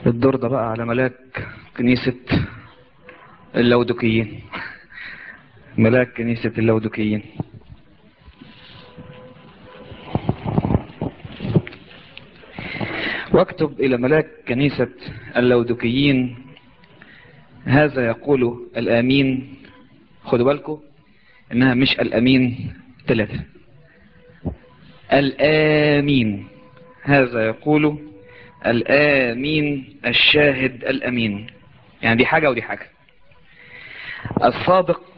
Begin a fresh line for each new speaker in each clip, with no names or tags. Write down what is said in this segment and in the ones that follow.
الدور ده بقى على ملاك كنيسة اللودكيين ملاك كنيسة اللودكيين واكتب إلى ملاك كنيسة اللودكيين هذا يقول الآمين خدوا بالكم إنها مش الأمين ثلاثة الآمين هذا يقول الآمين الشاهد الأمين يعني دي حاجة ودي حاجة الصادق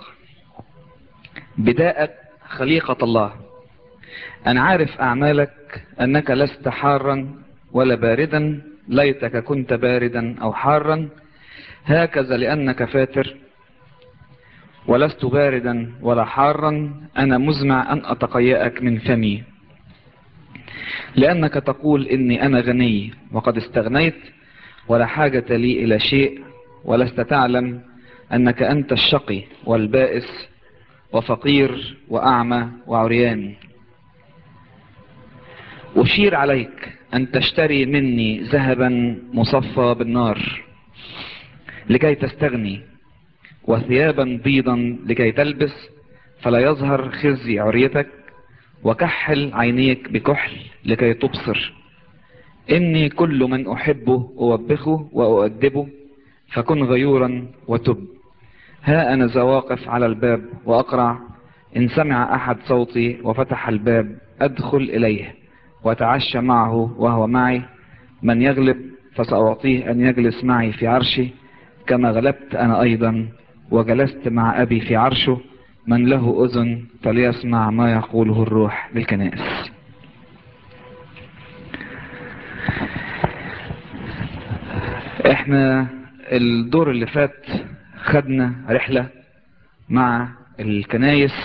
بداءة خليقة الله أنا عارف أعمالك أنك لست حارا ولا باردا ليتك كنت باردا أو حارا هكذا لأنك فاتر ولست باردا ولا حارا أنا مزمع أن أتقيأك من فمي لأنك تقول إني أنا غني وقد استغنيت ولا حاجة لي إلى شيء ولست تعلم أنك أنت الشقي والبائس وفقير وأعمى وعريان أشير عليك أن تشتري مني ذهبا مصفى بالنار لكي تستغني وثيابا بيضا لكي تلبس فلا يظهر خزي عريتك وكحل عينيك بكحل لكي تبصر إني كل من أحبه أوبخه وأؤدبه فكن غيورا وتب ها أنا زواقف على الباب وأقرع إن سمع أحد صوتي وفتح الباب أدخل إليه وأتعشى معه وهو معي من يغلب فسأعطيه أن يجلس معي في عرشي كما غلبت أنا أيضا وجلست مع أبي في عرشه من له أذن فليسمع ما يقوله الروح للكنائس احنا الدور اللي فات خدنا رحلة مع الكنايس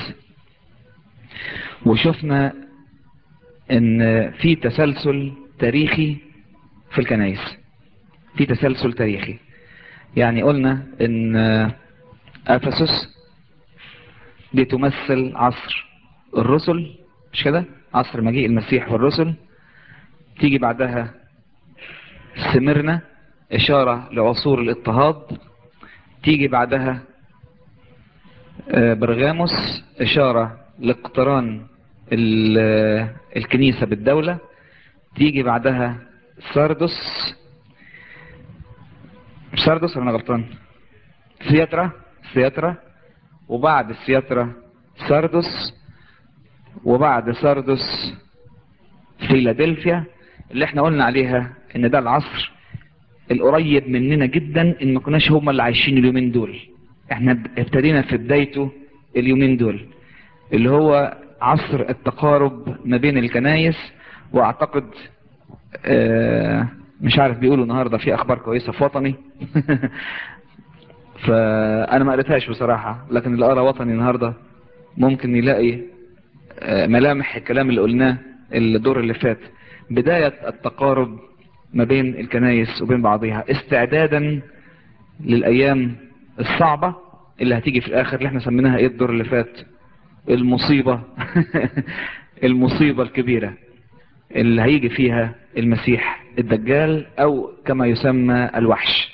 وشفنا ان في تسلسل تاريخي في الكنايس في تسلسل تاريخي يعني قلنا ان افسس دي تمثل عصر الرسل مش كده عصر مجيء المسيح والرسل تيجي بعدها سمرنا اشارة لعصور الاضطهاد تيجي بعدها برغاموس اشارة لاقتران الكنيسة بالدولة تيجي بعدها ساردس ساردس ولا انا غلطان سياترا سياترا وبعد السياترا ساردس وبعد ساردس فيلادلفيا اللي احنا قلنا عليها ان ده العصر القريب مننا جدا ان ما كناش هم اللي عايشين اليومين دول احنا ابتدينا في بدايته اليومين دول اللي هو عصر التقارب ما بين الكنايس واعتقد اه مش عارف بيقولوا النهاردة في اخبار كويسة في وطني فانا ما قريتهاش بصراحة لكن اللي قرا وطني النهاردة ممكن يلاقي اه ملامح الكلام اللي قلناه الدور اللي فات بداية التقارب ما بين الكنايس وبين بعضها استعدادا للايام الصعبة اللي هتيجي في الاخر اللي احنا سميناها ايه الدور اللي فات المصيبة المصيبة الكبيرة اللي هيجي فيها المسيح الدجال او كما يسمى الوحش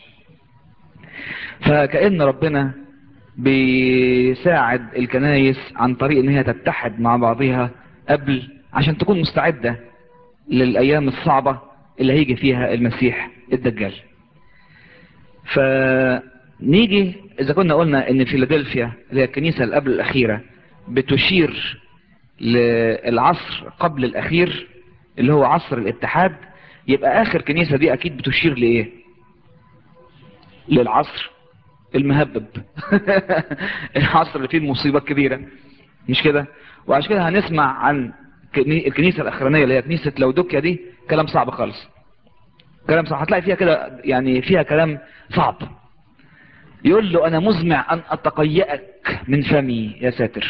فكأن ربنا بيساعد الكنايس عن طريق ان هي تتحد مع بعضها قبل عشان تكون مستعدة للايام الصعبة اللي هيجي فيها المسيح الدجال فنيجي اذا كنا قلنا ان فيلادلفيا اللي هي الكنيسة اللي قبل الاخيرة بتشير للعصر قبل الاخير اللي هو عصر الاتحاد يبقى اخر كنيسة دي اكيد بتشير لايه للعصر المهبب العصر اللي فيه المصيبة الكبيرة مش كده وعشان كده هنسمع عن الكنيسة الاخرانية اللي هي كنيسة لودوكيا دي كلام صعب خالص كلام صعب هتلاقي فيها كده يعني فيها كلام صعب يقول له انا مزمع ان اتقيأك من فمي يا ساتر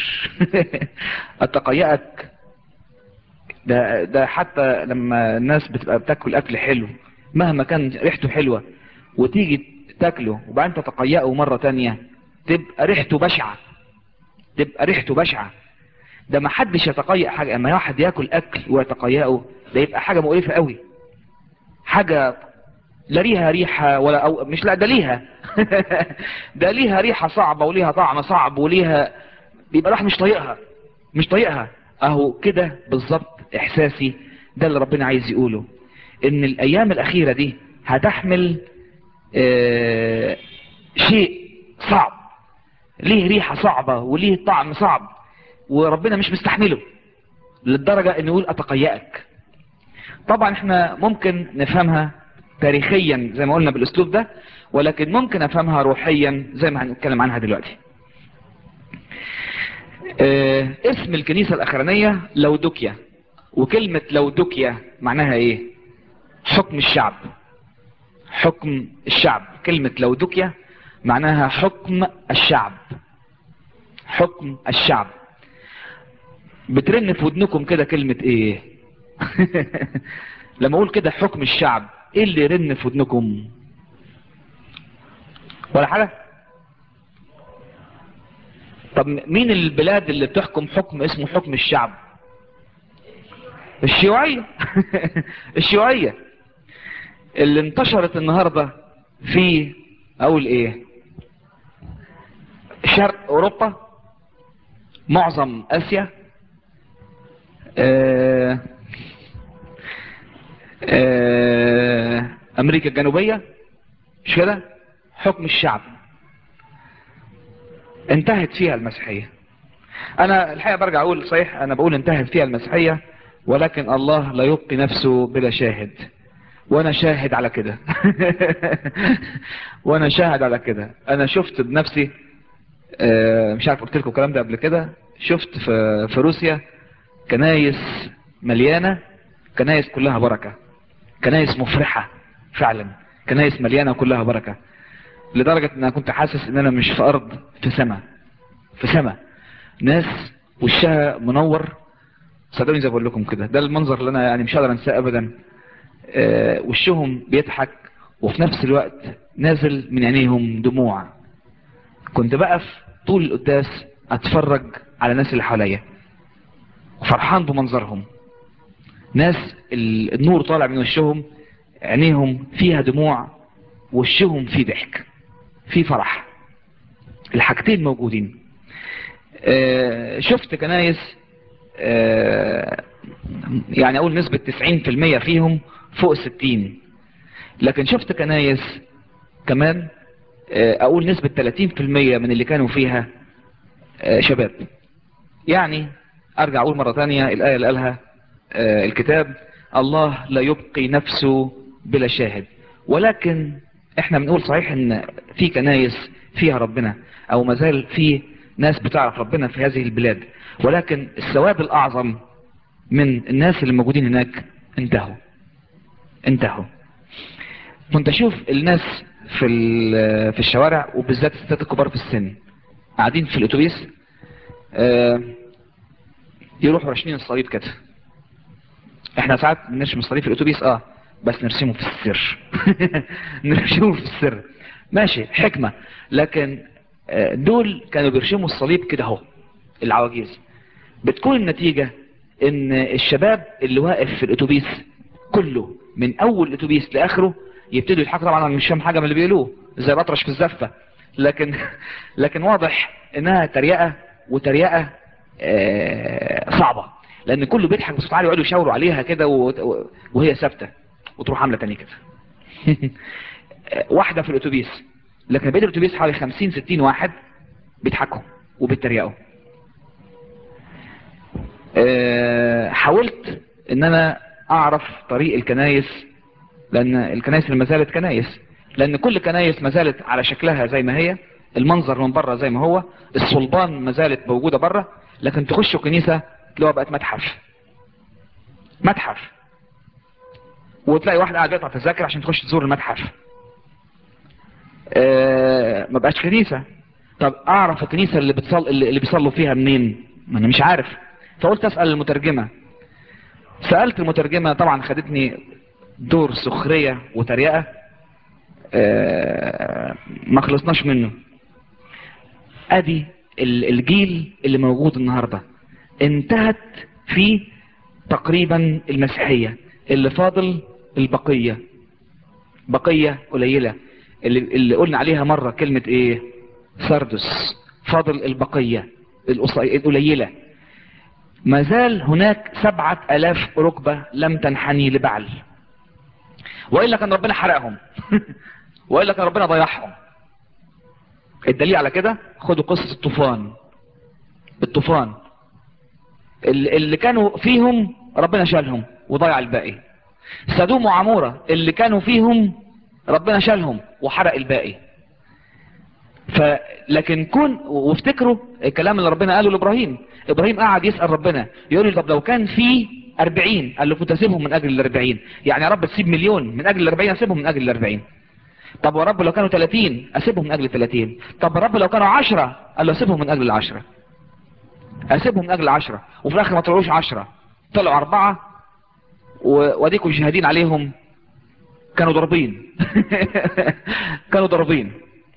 اتقيأك ده, ده حتى لما الناس بتبقى بتاكل اكل حلو مهما كان ريحته حلوة وتيجي تاكله وبعدين تتقيأه مرة تانية تبقى ريحته بشعة تبقى ريحته بشعة ده ما حدش يتقيأ حاجة اما واحد ياكل اكل ويتقيأه ده يبقى حاجة مقرفة قوي حاجة لا ليها ريحة ولا أو مش لا ده ليها ده ليها ريحة صعبة وليها طعم صعب وليها بيبقى الواحد مش طايقها مش طايقها اهو كده بالظبط احساسي ده اللي ربنا عايز يقوله ان الايام الاخيرة دي هتحمل آه شيء صعب ليه ريحة صعبة وليه طعم صعب وربنا مش مستحمله للدرجة انه يقول اتقيأك طبعا احنا ممكن نفهمها تاريخيا زي ما قلنا بالاسلوب ده ولكن ممكن افهمها روحيا زي ما هنتكلم عنها دلوقتي اه اسم الكنيسة الاخرانية لودوكيا وكلمة لودوكيا معناها ايه حكم الشعب حكم الشعب كلمة لودوكيا معناها حكم الشعب حكم الشعب بترن في ودنكم كده كلمة ايه لما اقول كده حكم الشعب ايه اللي يرن في ودنكم ولا حاجة طب مين البلاد اللي بتحكم حكم اسمه حكم الشعب الشيوعية الشيوعية اللي انتشرت النهاردة في اقول ايه شرق اوروبا معظم اسيا آه آه امريكا الجنوبية مش كده حكم الشعب انتهت فيها المسيحية انا الحقيقة برجع اقول صحيح انا بقول انتهت فيها المسيحية ولكن الله لا يبقي نفسه بلا شاهد وانا شاهد على كده وانا شاهد على كده انا شفت بنفسي آه مش عارف قلت لكم الكلام ده قبل كده شفت في, في روسيا كنايس مليانة كنايس كلها بركة كنايس مفرحة فعلا كنايس مليانة كلها بركة لدرجة ان انا كنت حاسس ان انا مش في ارض في سماء في سماء ناس وشها منور صدقوني زي بقول لكم كده ده المنظر اللي انا يعني مش قادر انساه ابدا آه وشهم بيضحك وفي نفس الوقت نازل من عينيهم دموع كنت بقف طول القداس اتفرج على الناس اللي حواليا فرحان بمنظرهم ناس النور طالع من وشهم عينيهم فيها دموع وشهم فيه ضحك في فرح الحاجتين موجودين آه شفت كنايس آه يعني اقول نسبة 90% فيهم فوق 60 لكن شفت كنايس كمان آه اقول نسبة 30% من اللي كانوا فيها شباب يعني ارجع اقول مرة تانية الاية اللي قالها الكتاب الله لا يبقي نفسه بلا شاهد ولكن احنا بنقول صحيح ان في كنايس فيها ربنا او مازال في ناس بتعرف ربنا في هذه البلاد ولكن السواد الاعظم من الناس اللي موجودين هناك انتهوا انتهوا كنت اشوف الناس في في الشوارع وبالذات الستات الكبار في السن قاعدين في الاتوبيس اه يروحوا راشمين الصليب كده احنا ساعات بنرسم الصليب في الاتوبيس اه بس نرسمه في السر نرسمه في السر ماشي حكمة لكن دول كانوا بيرسموا الصليب كده اهو العواجيز بتكون النتيجة ان الشباب اللي واقف في الاتوبيس كله من اول الاتوبيس لاخره يبتدوا يضحكوا طبعا مش فاهم حاجة من اللي بيقولوه زي بطرش في الزفة لكن لكن واضح انها تريقة وتريقة آه صعبة لان كله بيضحك بصوت عالي ويقعدوا يشاوروا عليها كده وهي ثابته وتروح عامله تاني كده واحده في الاتوبيس لكن بقيه الاتوبيس حوالي 50 60 واحد بيضحكوا وبيتريقوا أه حاولت ان انا اعرف طريق الكنايس لان الكنايس ما زالت كنايس لان كل كنايس ما زالت على شكلها زي ما هي المنظر من بره زي ما هو الصلبان ما زالت موجوده بره لكن تخشوا كنيسه تلاقوها بقت متحف متحف وتلاقي واحد قاعد يقطع تذاكر عشان تخش تزور المتحف آه ما بقاش كنيسة طب اعرف الكنيسة اللي بتصل اللي بيصلوا فيها منين ما انا مش عارف فقلت اسأل المترجمة سألت المترجمة طبعا خدتني دور سخرية وتريقة آه ما خلصناش منه ادي الجيل اللي موجود النهاردة انتهت في تقريبا المسيحية اللي فاضل البقية بقية قليلة اللي, اللي قلنا عليها مرة كلمة ايه سردس فاضل البقية القصي- القليلة ما زال هناك سبعة الاف ركبة لم تنحني لبعل وإلا كان ربنا حرقهم وإلا كان ربنا ضيعهم الدليل على كده خدوا قصة الطوفان الطوفان اللي اللي كانوا فيهم ربنا شالهم وضيع الباقي سدوم وعمورة اللي كانوا فيهم ربنا شالهم وحرق الباقي ف لكن كون وافتكروا الكلام اللي ربنا قاله لابراهيم ابراهيم قعد يسال ربنا يقول له طب لو كان في 40 قال له كنت اسيبهم من اجل ال 40 يعني يا رب تسيب مليون من اجل ال 40 اسيبهم من اجل ال 40 طب يا رب لو كانوا 30 اسيبهم من اجل 30 طب يا رب لو كانوا 10 قال له اسيبهم من اجل العشرة اسيبهم من اجل العشرة وفي الاخر ما طلعوش 10 طلعوا اربعة و- واديكم شاهدين عليهم كانوا ضاربين كانوا ضاربين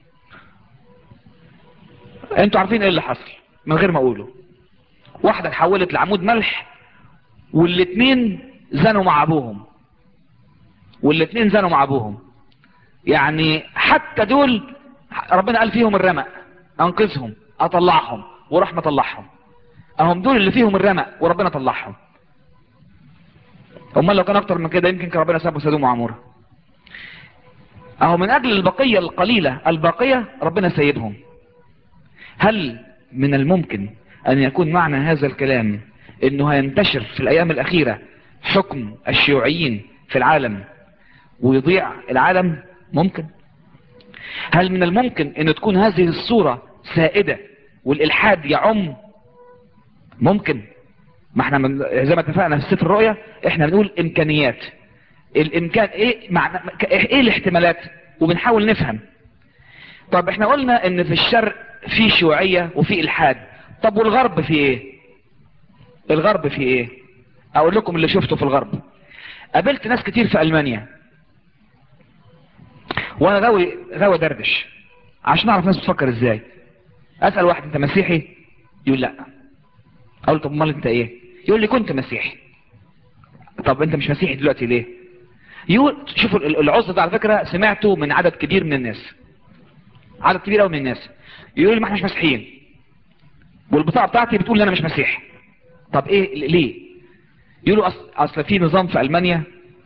انتوا عارفين ايه اللي حصل من غير ما اقوله واحدة اتحولت لعمود ملح والاتنين زنوا مع ابوهم والاتنين زنوا مع ابوهم يعني حتى دول ربنا قال فيهم الرمق انقذهم اطلعهم وراح مطلعهم اهم دول اللي فيهم الرمق وربنا طلعهم امال لو كان اكتر من كده يمكن كان ربنا سابه سدوم وعموره اهو من اجل البقية القليلة الباقية ربنا سيبهم هل من الممكن ان يكون معنى هذا الكلام انه هينتشر في الايام الاخيرة حكم الشيوعيين في العالم ويضيع العالم ممكن هل من الممكن ان تكون هذه الصورة سائدة والالحاد يعم ممكن ما احنا من زي ما اتفقنا في سفر الرؤيا احنا بنقول امكانيات الامكان ايه معنى ايه الاحتمالات وبنحاول نفهم طب احنا قلنا ان في الشرق في شيوعية وفي الحاد طب والغرب في ايه الغرب في ايه اقول لكم اللي شفته في الغرب قابلت ناس كتير في المانيا وانا غاوي غاوي دردش عشان اعرف ناس بتفكر ازاي اسال واحد انت مسيحي يقول لا اقول طب امال انت ايه يقول لي كنت مسيحي طب انت مش مسيحي دلوقتي ليه يقول شوفوا ال- العذر ده على فكره سمعته من عدد كبير من الناس عدد كبير قوي من الناس يقول لي ما احنا مش مسيحيين والبطاقه بتاعتي بتقول ان انا مش مسيحي طب ايه ليه يقولوا اصل, أصل في نظام في المانيا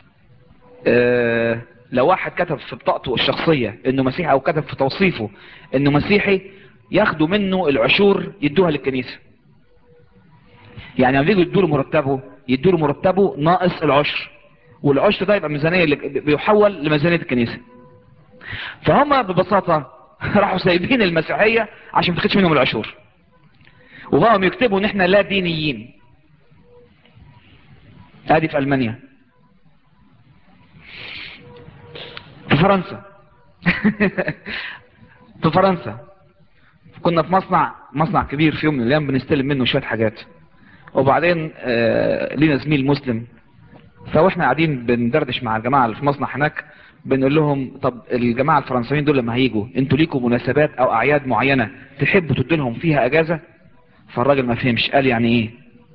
آه لو واحد كتب في بطاقته الشخصيه انه مسيحي او كتب في توصيفه انه مسيحي ياخدوا منه العشور يدوها للكنيسه يعني لما يجوا يدوا له مرتبه يدوا له مرتبه ناقص العشر والعشر ده يبقى ميزانيه اللي بيحول لميزانيه الكنيسه فهم ببساطه راحوا سايبين المسيحيه عشان ما تاخدش منهم العشور وبقوا يكتبوا ان احنا لا دينيين ادي في المانيا في فرنسا في فرنسا كنا في مصنع مصنع كبير في يوم من الايام بنستلم منه شويه حاجات وبعدين آه لينا زميل مسلم فاحنا قاعدين بندردش مع الجماعه اللي في مصنع هناك بنقول لهم طب الجماعه الفرنسيين دول لما هيجوا انتوا ليكم مناسبات او اعياد معينه تحبوا تدوا لهم فيها اجازه فالراجل ما فهمش قال يعني ايه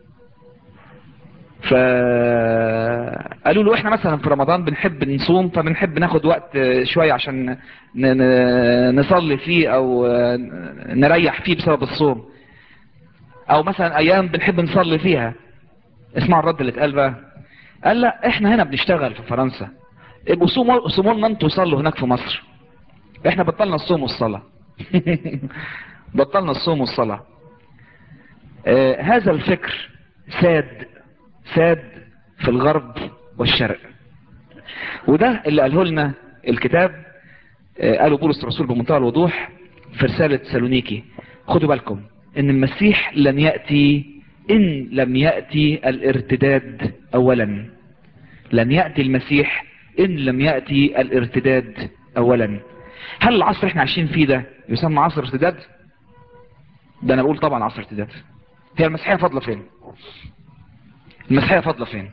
فقالوا له احنا مثلا في رمضان بنحب نصوم فبنحب ناخد وقت شوية عشان ن- ن- نصلي فيه او نريح فيه بسبب الصوم او مثلا ايام بنحب نصلي فيها اسمع الرد اللي اتقال بقى قال لا احنا هنا بنشتغل في فرنسا ابقوا صوموا صوموا لنا انتوا صلوا هناك في مصر احنا بطلنا الصوم والصلاة بطلنا الصوم والصلاة آه هذا الفكر ساد ساد في الغرب والشرق وده اللي قاله لنا الكتاب آه قاله بولس الرسول بمنتهى الوضوح في رسالة سالونيكي خدوا بالكم ان المسيح لن يأتي ان لم يأتي الارتداد اولا لن يأتي المسيح ان لم يأتي الارتداد اولا هل العصر اللي احنا عايشين فيه ده يسمى عصر ارتداد ده انا بقول طبعا عصر ارتداد هي المسيحية فاضلة فين المسيحية فاضلة فين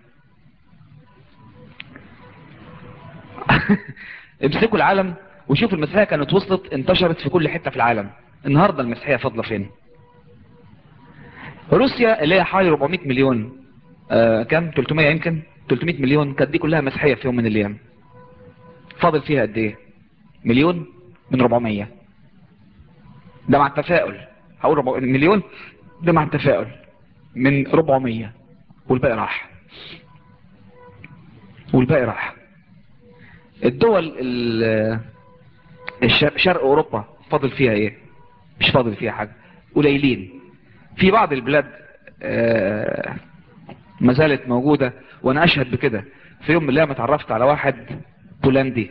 امسكوا العالم وشوفوا المسيحية كانت وصلت انتشرت في كل حتة في العالم النهاردة المسيحية فاضلة فين روسيا اللي هي حوالي 400 مليون آه كم 300 يمكن 300 مليون كانت دي كلها مسيحية في يوم من الايام فاضل فيها قد ايه مليون من 400 ده مع التفاؤل هقول 400 مليون ده مع التفاؤل من 400 والباقي راح والباقي راح الدول ال- الشرق شرق اوروبا فاضل فيها ايه مش فاضل فيها حاجة قليلين في بعض البلاد آه، ما زالت موجودة وانا اشهد بكده في يوم من الايام اتعرفت على واحد بولندي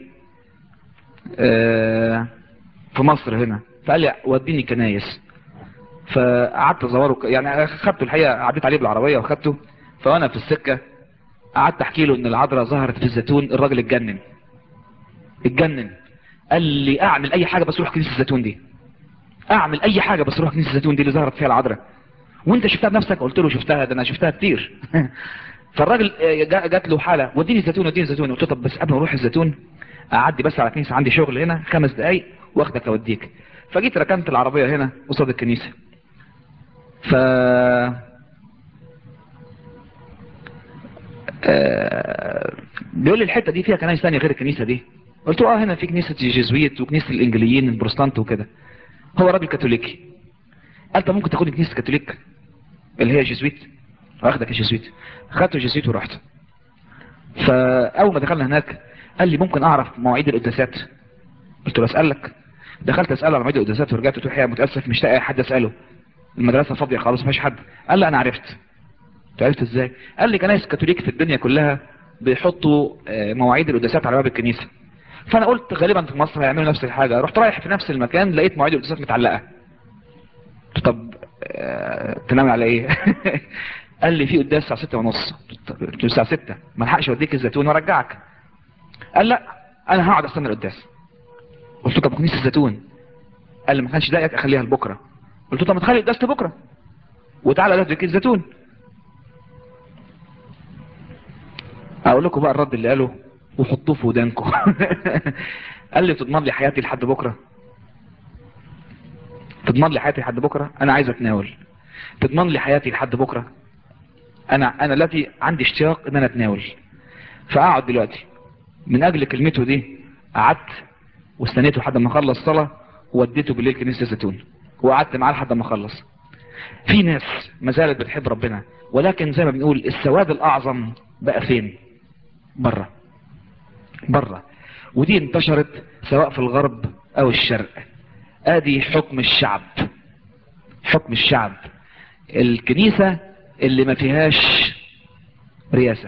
آه، في مصر هنا فقال لي وديني كنايس فقعدت ازوره ك- يعني خدته الحقيقه عديت عليه بالعربيه وخدته فوانا في السكه قعدت احكي له ان العذراء ظهرت في الزيتون الراجل اتجنن اتجنن قال لي اعمل اي حاجه بس روح كنيسه الزيتون دي اعمل اي حاجه بس روح كنيسه الزيتون دي اللي ظهرت فيها العذراء وانت شفتها بنفسك قلت له شفتها ده انا شفتها كتير فالراجل آه، جا- جات له حاله وديني الزيتون وديني الزيتون قلت له طب بس قبل ما اروح الزيتون اعدي بس على كنيسه عندي شغل هنا خمس دقايق واخدك اوديك فجيت ركنت العربيه هنا قصاد الكنيسه ف آه، بيقول لي الحته دي فيها كنايس ثانيه غير الكنيسه دي قلت له اه هنا في كنيسه الجيزويت وكنيسه الانجليين البروتستانت وكده هو راجل كاثوليكي قال طب ممكن تاخدني كنيسه كاثوليك اللي هي جيزويت واخدك الجيزويت خدته الجيزويت ورحت فاول ما دخلنا هناك قال لي ممكن اعرف مواعيد القداسات قلت له اسالك دخلت اساله على مواعيد القداسات ورجعت قلت له الحقيقه متاسف مش لاقي حد اساله المدرسه فاضيه خالص مفيش حد قال لي انا عرفت انت عرفت ازاي قال لي كنايس كاثوليك في الدنيا كلها بيحطوا آه، مواعيد القداسات على باب الكنيسه فانا قلت غالبا في مصر هيعملوا نفس الحاجه رحت رايح في نفس المكان لقيت مواعيد القداسات متعلقه قلت طب آه، تنام على ايه قال لي في قداس الساعه 6 ونص قلت له الساعه 6 ما الحقش اوديك الزيتون وارجعك قال لا انا هقعد استنى القداس قلت له طب كنيسه الزيتون قال لي ما كانش ضايقك اخليها لبكره قلت له طب ما تخلي القداس لبكره وتعالى اوديك الزيتون اقول لكم بقى الرد اللي قاله وحطوه في ودانكم قال لي تضمن لي حياتي لحد بكره تضمن لي حياتي لحد بكره انا عايز اتناول تضمن لي حياتي لحد بكره انا انا التي عندي اشتياق ان انا اتناول فاقعد دلوقتي من اجل كلمته دي قعدت واستنيته لحد ما خلص صلاه ووديته بالليل كنيسه الزيتون وقعدت معاه لحد ما خلص في ناس ما زالت بتحب ربنا ولكن زي ما بنقول السواد الاعظم بقى فين بره بره ودي انتشرت سواء في الغرب او الشرق ادي حكم الشعب حكم الشعب الكنيسة اللي ما فيهاش رياسة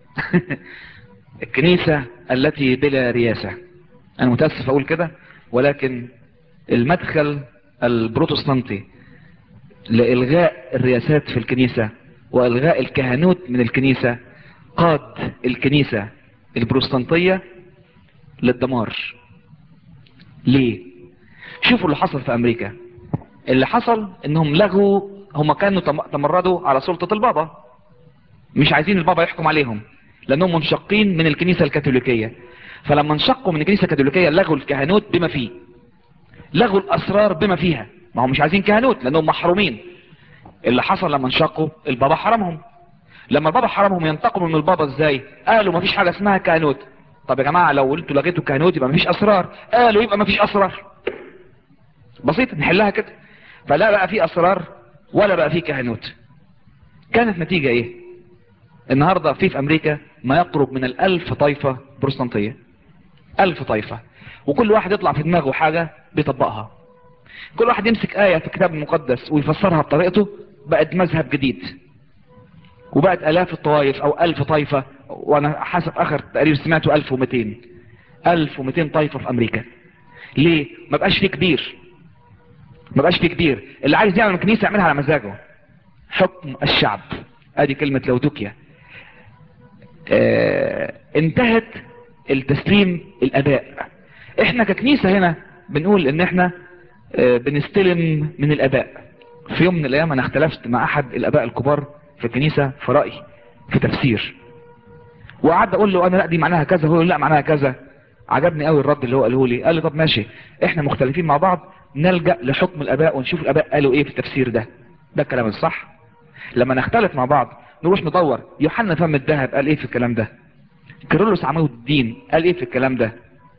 الكنيسة التي بلا رياسة انا متأسف اقول كده ولكن المدخل البروتستانتي لإلغاء الرياسات في الكنيسة وإلغاء الكهنوت من الكنيسة قاد الكنيسة البروتستانتية للدمار ليه شوفوا اللي حصل في امريكا اللي حصل انهم لغوا هم كانوا تم- تمردوا على سلطة البابا مش عايزين البابا يحكم عليهم لانهم منشقين من الكنيسة الكاثوليكية فلما انشقوا من الكنيسة الكاثوليكية لغوا الكهنوت بما فيه لغوا الاسرار بما فيها ما هم مش عايزين كهنوت لانهم محرومين اللي حصل لما انشقوا البابا حرمهم لما البابا حرمهم ينتقموا من البابا ازاي قالوا مفيش حاجة اسمها كهنوت طب يا جماعة لو انتوا لغيتوا الكهنوت يبقى مفيش اسرار قالوا يبقى مفيش اسرار بسيط نحلها كده فلا بقى في اسرار ولا بقى في كهنوت كانت نتيجة ايه النهاردة في في امريكا ما يقرب من الالف طائفة بروتستانتية الف طائفة وكل واحد يطلع في دماغه حاجة بيطبقها كل واحد يمسك آية في الكتاب المقدس ويفسرها بطريقته بقت مذهب جديد وبقت الاف الطوائف او الف طائفة وانا حسب اخر تقريبا سمعته 1200 1200 طائفة في امريكا ليه ما بقاش فيه كبير ما بقاش فيه كبير اللي عايز يعمل كنيسة يعملها على مزاجه حكم الشعب ادي كلمة لودوكيا آه انتهت التسليم الاباء احنا ككنيسة هنا بنقول ان احنا آه بنستلم من الاباء في يوم من الايام انا اختلفت مع احد الاباء الكبار في الكنيسة في رأي في تفسير وقعدت اقول له انا لا دي معناها كذا هو يقول لا معناها كذا عجبني قوي الرد اللي هو قاله لي قال لي طب ماشي احنا مختلفين مع بعض نلجأ لحكم الاباء ونشوف الاباء قالوا ايه في التفسير ده ده الكلام الصح لما نختلف مع بعض نروح ندور يوحنا فم الذهب قال ايه في الكلام ده كيرلس عمود الدين قال ايه في الكلام ده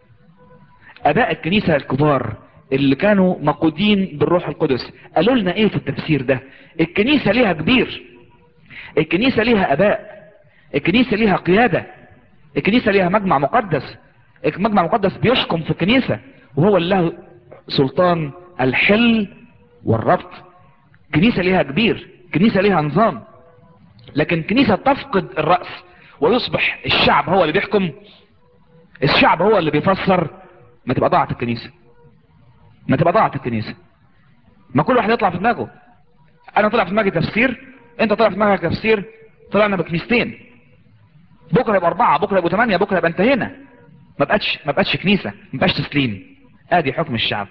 اباء الكنيسة الكبار اللي كانوا مقودين بالروح القدس قالوا لنا ايه في التفسير ده الكنيسة ليها كبير الكنيسة ليها اباء الكنيسة ليها قيادة الكنيسة ليها مجمع مقدس المجمع المقدس بيحكم في الكنيسة وهو اللي له سلطان الحل والربط كنيسة ليها كبير كنيسة ليها نظام لكن كنيسة تفقد الرأس ويصبح الشعب هو اللي بيحكم الشعب هو اللي بيفسر ما تبقى ضاعت الكنيسة ما تبقى ضاعت الكنيسة ما كل واحد يطلع في دماغه انا طلع في دماغي تفسير انت طلع في دماغك تفسير طلعنا بكنيستين بكره يبقى اربعة بكره يبقوا ثمانية بكره يبقى انتهينا ما بقتش ما بقتش كنيسة ما بقاش تسليم ادي حكم الشعب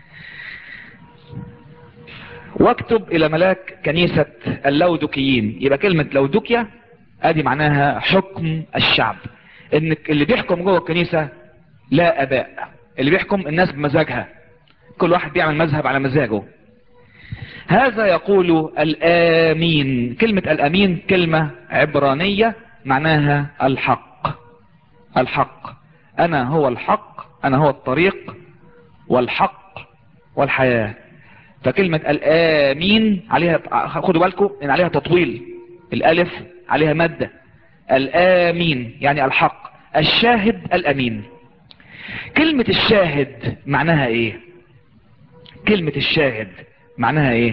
واكتب الى ملاك كنيسة اللودكيين يبقى كلمة لودكيا ادي معناها حكم الشعب ان اللي بيحكم جوه الكنيسة لا اباء اللي بيحكم الناس بمزاجها كل واحد بيعمل مذهب على مزاجه هذا يقول الامين كلمة الامين كلمة عبرانية معناها الحق الحق انا هو الحق انا هو الطريق والحق والحياة فكلمة الامين عليها خدوا بالكم ان عليها تطويل الالف عليها مادة الامين يعني الحق الشاهد الامين كلمة الشاهد معناها ايه كلمة الشاهد معناها ايه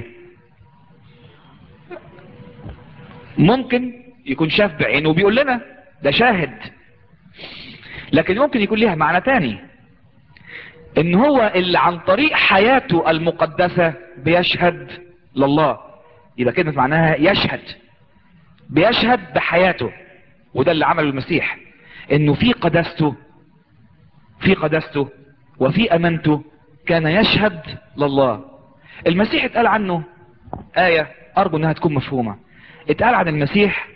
ممكن يكون شاف بعينه وبيقول لنا ده شاهد لكن ممكن يكون ليها معنى تاني ان هو اللي عن طريق حياته المقدسة بيشهد لله يبقى كلمة معناها يشهد بيشهد بحياته وده اللي عمله المسيح انه في قداسته في قداسته وفي امانته كان يشهد لله المسيح اتقال عنه آية ارجو انها تكون مفهومة اتقال عن المسيح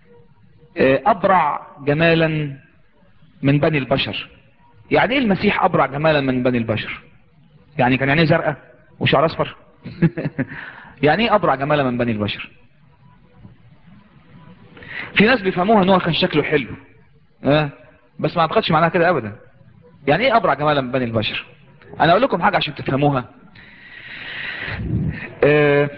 ابرع جمالا من بني البشر يعني ايه المسيح ابرع جمالا من بني البشر يعني كان عينيه زرقاء وشعر اصفر يعني ايه ابرع جمالا من بني البشر في ناس بيفهموها ان هو كان شكله حلو أه؟ بس ما اعتقدش معناها كده ابدا يعني ايه ابرع جمالا من بني البشر انا اقول لكم حاجة عشان تفهموها أه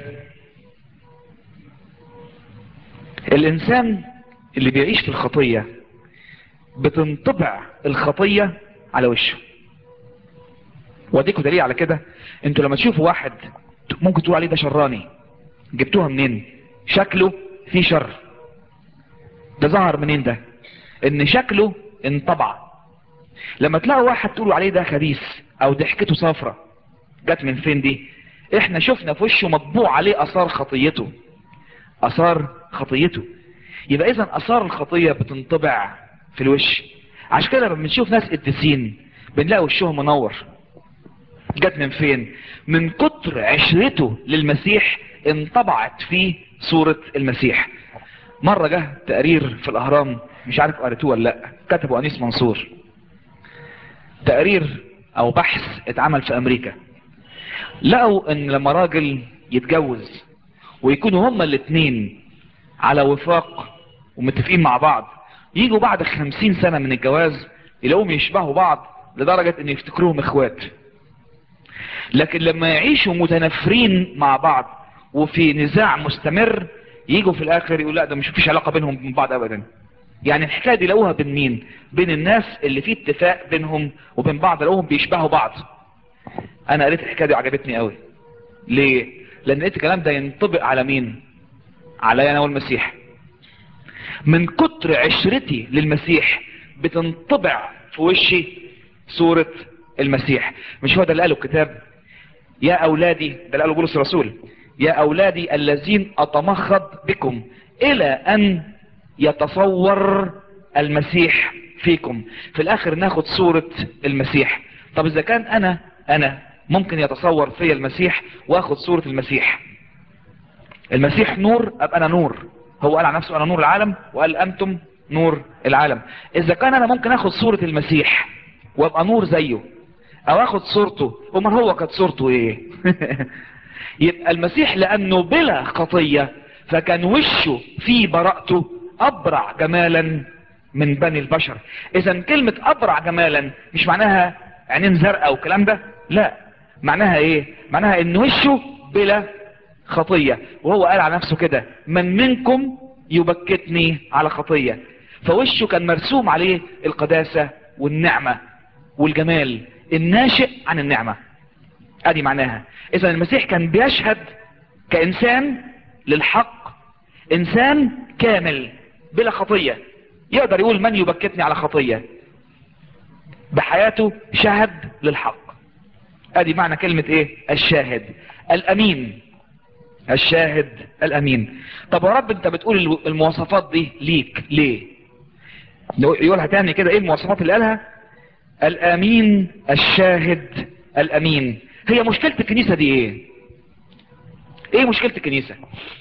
الانسان اللي بيعيش في الخطية بتنطبع الخطية على وشه واديكوا دليل على كده انتوا لما تشوفوا واحد ممكن تقول عليه ده شراني جبتوها منين شكله فيه شر ده ظهر منين ده ان شكله انطبع لما تلاقوا واحد تقولوا عليه ده خبيث او ضحكته صافرة جت من فين دي احنا شفنا في وشه مطبوع عليه اثار خطيته اثار خطيته يبقى اذا اثار الخطية بتنطبع في الوش عشان كده لما بنشوف ناس قديسين بنلاقي وشهم منور جت من فين من كتر عشرته للمسيح انطبعت فيه صورة المسيح مرة جه تقرير في الاهرام مش عارف قريتوه ولا لا كتبه انيس منصور تقرير او بحث اتعمل في امريكا لقوا ان لما راجل يتجوز ويكونوا هما الاتنين على وفاق ومتفقين مع بعض يجوا بعد خمسين سنة من الجواز يلاقوهم يشبهوا بعض لدرجة ان يفتكروهم اخوات لكن لما يعيشوا متنافرين مع بعض وفي نزاع مستمر يجوا في الاخر يقول لا ده مش فيش علاقة بينهم من بعض ابدا يعني الحكاية دي لقوها بين مين بين الناس اللي فيه اتفاق بينهم وبين بعض لقوهم بيشبهوا بعض انا قريت الحكاية دي وعجبتني قوي ليه لان لقيت الكلام ده ينطبق على مين علي انا والمسيح من كتر عشرتي للمسيح بتنطبع في وشي صورة المسيح مش هو ده اللي قاله الكتاب يا اولادي ده اللي قاله بولس الرسول يا اولادي الذين اتمخض بكم الى ان يتصور المسيح فيكم في الاخر ناخد صورة المسيح طب اذا كان انا انا ممكن يتصور في المسيح واخد صورة المسيح المسيح نور ابقى انا نور هو قال عن نفسه انا نور العالم وقال انتم نور العالم اذا كان انا ممكن اخد صورة المسيح وابقى نور زيه او اخد صورته امال هو كانت صورته ايه يبقى المسيح لانه بلا خطية فكان وشه في براءته ابرع جمالا من بني البشر اذا كلمة ابرع جمالا مش معناها عينين زرقاء والكلام ده لا معناها ايه معناها ان وشه بلا خطية وهو قال على نفسه كده من منكم يبكتني على خطية فوشه كان مرسوم عليه القداسة والنعمة والجمال الناشئ عن النعمة ادي معناها اذا المسيح كان بيشهد كانسان للحق انسان كامل بلا خطية يقدر يقول من يبكتني على خطية بحياته شهد للحق ادي معنى كلمة ايه الشاهد الامين الشاهد الامين طب يا رب انت بتقول المواصفات دي ليك ليه يقولها تاني كده ايه المواصفات اللي قالها الامين الشاهد الامين هي مشكلة الكنيسة دي ايه ايه مشكلة الكنيسة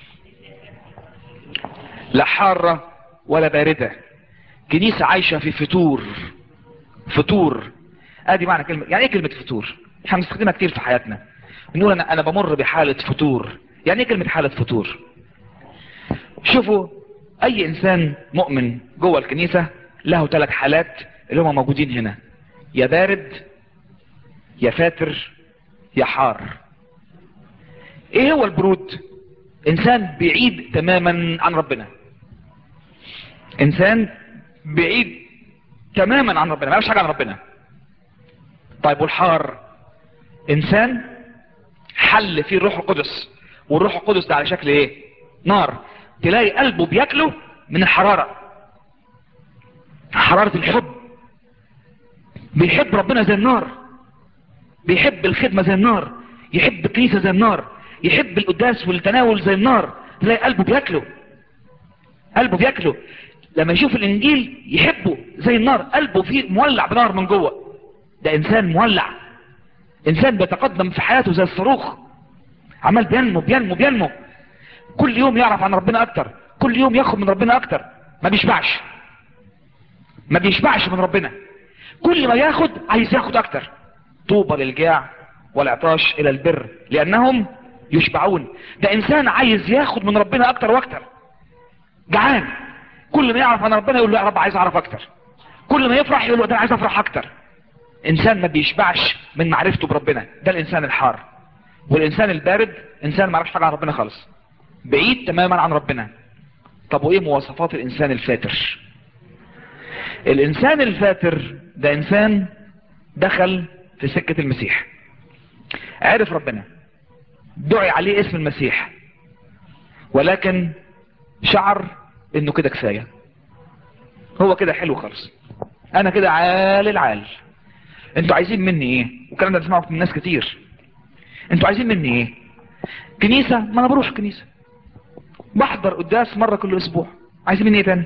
لا حارة ولا باردة كنيسة عايشة في فتور فتور ادي معنى كلمة يعني ايه كلمة فتور احنا بنستخدمها كتير في حياتنا بنقول انا انا بمر بحالة فتور يعني ايه كلمة حالة فتور شوفوا اي انسان مؤمن جوه الكنيسة له ثلاث حالات اللي هم موجودين هنا يا بارد يا فاتر يا حار ايه هو البرود انسان بعيد تماما عن ربنا انسان بعيد تماما عن ربنا ما يعرفش حاجه عن ربنا طيب والحار انسان حل فيه الروح القدس والروح القدس ده على شكل ايه نار تلاقي قلبه بياكله من الحراره حراره الحب بيحب ربنا زي النار بيحب الخدمه زي النار يحب الكنيسه زي النار يحب القداس والتناول زي النار تلاقي قلبه بياكله قلبه بياكله لما يشوف الانجيل يحبه زي النار قلبه فيه مولع بنار من جوه ده انسان مولع انسان بيتقدم في حياته زي الصاروخ عمال بينمو بينمو بينمو كل يوم يعرف عن ربنا اكتر كل يوم ياخد من ربنا اكتر ما بيشبعش ما بيشبعش من ربنا كل ما ياخد عايز ياخد اكتر طوبى للجاع والعطاش الى البر لانهم يشبعون ده انسان عايز ياخد من ربنا اكتر واكتر جعان كل ما يعرف عن ربنا يقول له يا رب عايز اعرف اكتر كل ما يفرح يقول له ده انا عايز افرح اكتر انسان ما بيشبعش من معرفته بربنا ده الانسان الحار والانسان البارد انسان ما يعرفش حاجه عن ربنا خالص بعيد تماما عن ربنا طب وايه مواصفات الانسان الفاتر الانسان الفاتر ده انسان دخل في سكة المسيح عرف ربنا دعي عليه اسم المسيح ولكن شعر انه كده كفاية هو كده حلو خالص انا كده عال العال انتوا عايزين مني ايه والكلام ده بسمعه من ناس كتير انتوا عايزين مني ايه كنيسة ما انا بروح كنيسة بحضر قداس مرة كل اسبوع عايزين مني ايه تاني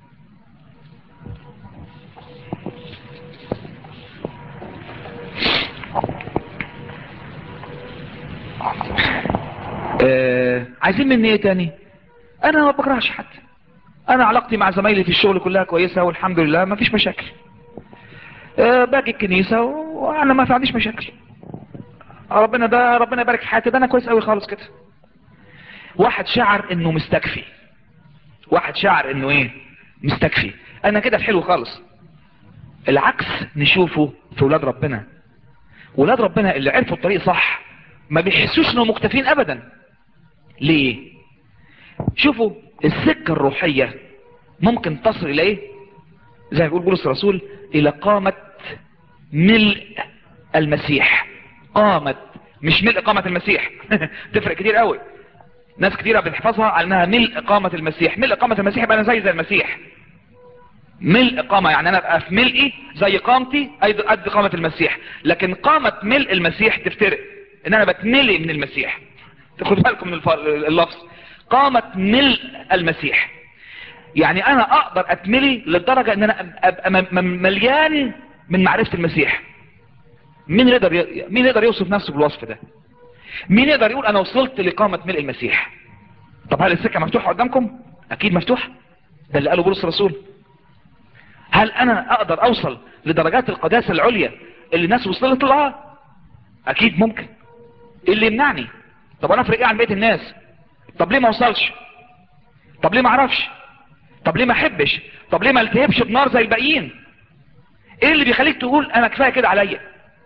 آه عايزين مني ايه تاني انا ما بكرهش حد انا علاقتي مع زمايلي في الشغل كلها كويسة والحمد لله ما فيش مشاكل آه باجي الكنيسة وانا ما في عنديش مشاكل ربنا ده ربنا يبارك في حياتي ده انا كويس قوي خالص كده واحد شعر انه مستكفي واحد شعر انه ايه مستكفي انا كده حلو خالص العكس نشوفه في ولاد ربنا ولاد ربنا اللي عرفوا الطريق صح ما بيحسوش انهم مكتفين ابدا ليه شوفوا السكة الروحية ممكن تصل الى ايه زي ما بيقول بولس الرسول الى قامة ملء المسيح قامت مش ملء قامة المسيح تفرق كتير قوي ناس كتيرة بتحفظها على انها ملء قامة المسيح ملء قامة المسيح يبقى انا زي زي المسيح ملء قامة يعني انا ابقى في ملئي زي قامتي قد قامة المسيح لكن قامة ملء المسيح تفترق ان انا بتملي من المسيح تاخد بالكم من اللفظ قامة ملء المسيح يعني انا اقدر اتملي للدرجة ان انا ابقى مليان من معرفة المسيح مين يقدر ي... مين يقدر يوصف نفسه بالوصف ده مين يقدر يقول انا وصلت لقامة ملء المسيح طب هل السكة مفتوحة قدامكم اكيد مفتوحة ده اللي قاله بولس الرسول هل انا اقدر اوصل لدرجات القداسة العليا اللي الناس وصلت لها اكيد ممكن اللي يمنعني طب انا افرق ايه عن بقيه الناس طب ليه ما اوصلش طب ليه ما اعرفش طب ليه ما احبش طب ليه ما التهبش بنار زي الباقيين ايه اللي بيخليك تقول انا كفايه كده عليا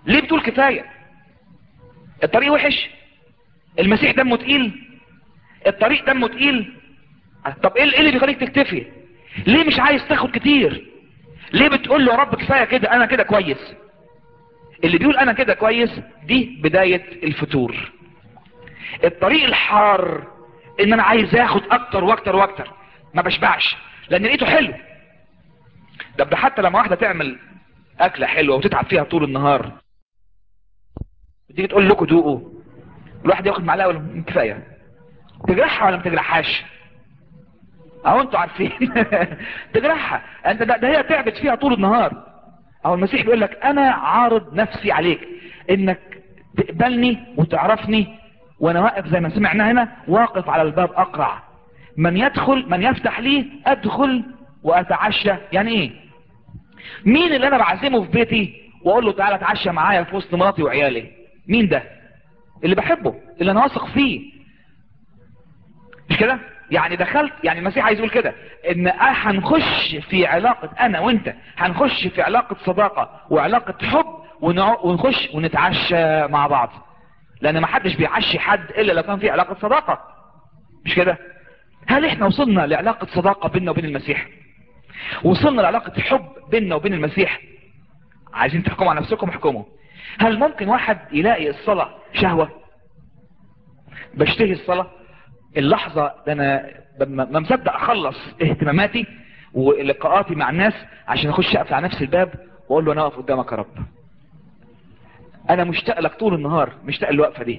ليه بتقول كفاية الطريق وحش المسيح دمه تقيل الطريق دمه تقيل طب ايه اللي بيخليك تكتفي ليه مش عايز تاخد كتير ليه بتقول له يا رب كفاية كده انا كده كويس اللي بيقول انا كده كويس دي بداية الفتور الطريق الحار ان انا عايز اخد اكتر واكتر واكتر ما بشبعش لان لقيته حلو ده ده حتى لما واحدة تعمل اكلة حلوة وتتعب فيها طول النهار تيجي تقول لكم دوقوا الواحد ياخد معلقة ولا كفاية تجرحها ولا ما تجرحهاش اهو انتوا عارفين تجرحها انت ده, ده هي تعبت فيها طول النهار اهو المسيح بيقول لك انا عارض نفسي عليك انك تقبلني وتعرفني وانا واقف زي ما سمعنا هنا واقف على الباب اقرع من يدخل من يفتح لي ادخل واتعشى يعني ايه مين اللي انا بعزمه في بيتي واقول له تعالى اتعشى معايا في وسط مراتي وعيالي مين ده اللي بحبه اللي انا واثق فيه مش كده يعني دخلت يعني المسيح عايز يقول كده ان هنخش في علاقة انا وانت هنخش في علاقة صداقة وعلاقة حب ونخش ونتعشى مع بعض لان ما حدش بيعشي حد الا لو كان في علاقة صداقة مش كده هل احنا وصلنا لعلاقة صداقة بيننا وبين المسيح وصلنا لعلاقة حب بيننا وبين المسيح عايزين تحكموا على نفسكم احكموا هل ممكن واحد يلاقي الصلاة شهوة بشتهي الصلاة اللحظة ده انا ما مصدق اخلص اهتماماتي ولقاءاتي مع الناس عشان اخش اقفل على نفس الباب واقول له انا اقف قدامك يا رب انا مشتاق لك طول النهار مشتاق الوقفة دي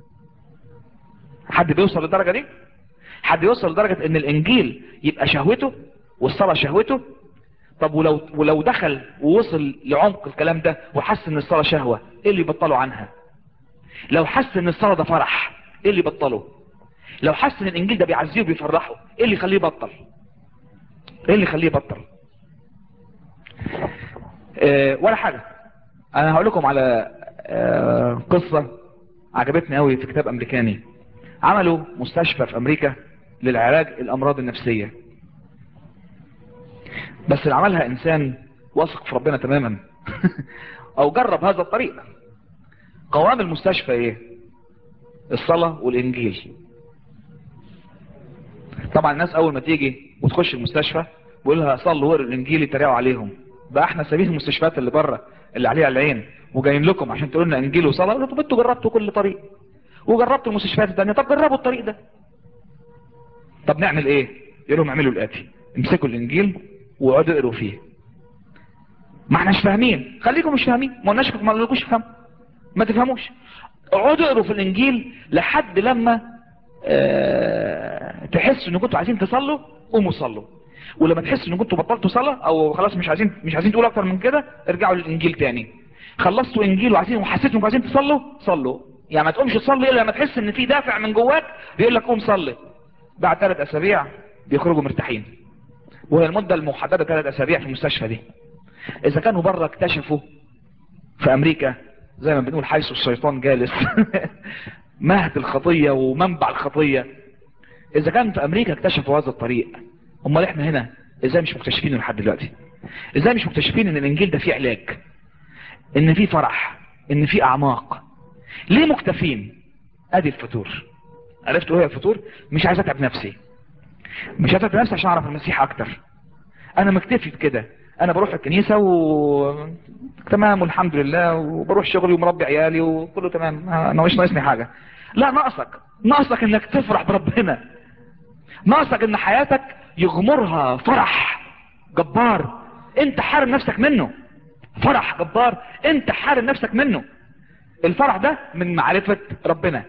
حد بيوصل للدرجة دي حد يوصل لدرجة ان الانجيل يبقى شهوته والصلاة شهوته طب ولو ولو دخل ووصل لعمق الكلام ده وحس ان الصلاة شهوة ايه اللي يبطله عنها لو حس ان الصلاة ده فرح ايه اللي يبطله لو حس ان الانجيل ده بيعزيه وبيفرحه ايه اللي يخليه يبطل ايه اللي يخليه يبطل اه ولا حاجة انا هقول لكم على اه قصة عجبتني قوي في كتاب امريكاني عملوا مستشفى في امريكا للعلاج الامراض النفسية بس اللي عملها انسان واثق في ربنا تماما او جرب هذا الطريق قوام المستشفى ايه الصلاة والانجيل طبعا الناس اول ما تيجي وتخش المستشفى بيقول لها صلوا وقروا الانجيل يتريقوا عليهم بقى احنا سابين المستشفيات اللي بره اللي عليها العين وجايين لكم عشان تقولوا لنا انجيل وصلاه طب انتوا جربتوا كل طريق وجربتوا المستشفيات الثانيه طب جربوا الطريق ده طب نعمل ايه يقول لهم اعملوا الاتي امسكوا الانجيل واقعدوا اقروا فيه ما احناش فاهمين خليكم مش فاهمين ما قلناش ما قلناش فهم ما تفهموش اقعدوا اقروا في الانجيل لحد لما اه تحسوا ان كنتوا عايزين تصلوا قوموا صلوا ولما تحسوا ان كنتوا بطلتوا صلاة او خلاص مش عايزين مش عايزين تقولوا اكتر من كده ارجعوا للانجيل تاني خلصتوا انجيل وعايزين وحسيتوا انكم عايزين تصلوا صلوا يعني ما تقومش تصلي الا لما تحس ان في دافع من جواك بيقول لك قوم صلي بعد ثلاث اسابيع بيخرجوا مرتاحين وهي المدة المحددة ثلاث اسابيع في المستشفى دي اذا كانوا بره اكتشفوا في امريكا زي ما بنقول حيث الشيطان جالس مهد الخطية ومنبع الخطية اذا كان في امريكا اكتشفوا هذا الطريق امال احنا هنا ازاي مش مكتشفينه لحد دلوقتي ازاي مش مكتشفين ان الانجيل ده فيه علاج ان فيه فرح ان فيه اعماق ليه مكتفين ادي الفتور عرفت ايه الفتور مش عايز اتعب نفسي مش عايز اتعب نفسي عشان اعرف المسيح اكتر انا مكتفي بكده انا بروح الكنيسة و تمام والحمد لله وبروح شغلي ومربي عيالي وكله تمام انا مش ناقصني حاجة لا ناقصك ناقصك انك تفرح بربنا ناقصك ان حياتك يغمرها فرح جبار انت حارم نفسك منه فرح جبار انت حارم نفسك منه الفرح ده من معرفة ربنا